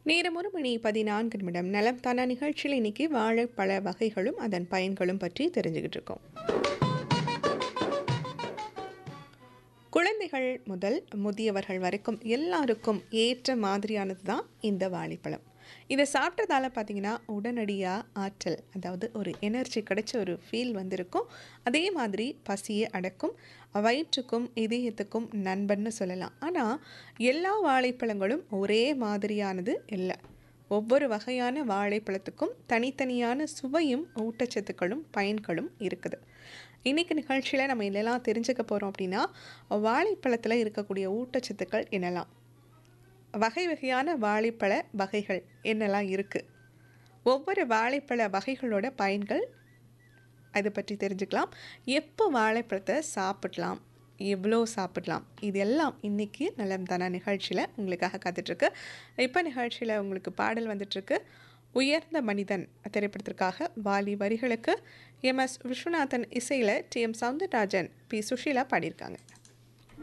நேரம் ஒரு மணி பதினான்கு நிமிடம் நலம் தானா நிகழ்ச்சியில் இன்னைக்கு வாழைப்பழ வகைகளும் அதன் பயன்களும் பற்றி தெரிஞ்சுக்கிட்டு இருக்கோம் குழந்தைகள் முதல் முதியவர்கள் வரைக்கும் எல்லாருக்கும் ஏற்ற மாதிரியானது தான் இந்த வாழைப்பழம் இதை சாப்பிட்றதால பார்த்தீங்கன்னா உடனடியாக ஆற்றல் அதாவது ஒரு எனர்ஜி கிடைச்ச ஒரு ஃபீல் வந்திருக்கும் அதே மாதிரி பசியை அடக்கும் வயிற்றுக்கும் இதயத்துக்கும் நண்பன்னு சொல்லலாம் ஆனால் எல்லா வாழைப்பழங்களும் ஒரே மாதிரியானது இல்லை ஒவ்வொரு வகையான வாழைப்பழத்துக்கும் தனித்தனியான சுவையும் ஊட்டச்சத்துக்களும் பயன்களும் இருக்குது இன்றைக்கி நிகழ்ச்சியில் நம்ம என்னெல்லாம் தெரிஞ்சுக்க போகிறோம் அப்படின்னா வாழைப்பழத்தில் இருக்கக்கூடிய ஊட்டச்சத்துக்கள் என்னெல்லாம் வகை வகையான வாழைப்பழ வகைகள் என்னெல்லாம் இருக்குது ஒவ்வொரு வாழைப்பழ வகைகளோட பயன்கள் அதை பற்றி தெரிஞ்சுக்கலாம் எப்போ வாழைப்பழத்தை சாப்பிடலாம் எவ்வளோ சாப்பிடலாம் இது எல்லாம் இன்றைக்கி நலம் தானா நிகழ்ச்சியில் உங்களுக்காக காத்துட்ருக்கு இப்போ நிகழ்ச்சியில் உங்களுக்கு பாடல் வந்துட்டுருக்கு உயர்ந்த மனிதன் திரைப்படத்திற்காக வாலி வரிகளுக்கு எம் எஸ் விஸ்வநாதன் இசையில் T M Soundararajan P Susheela பாடியிருக்காங்க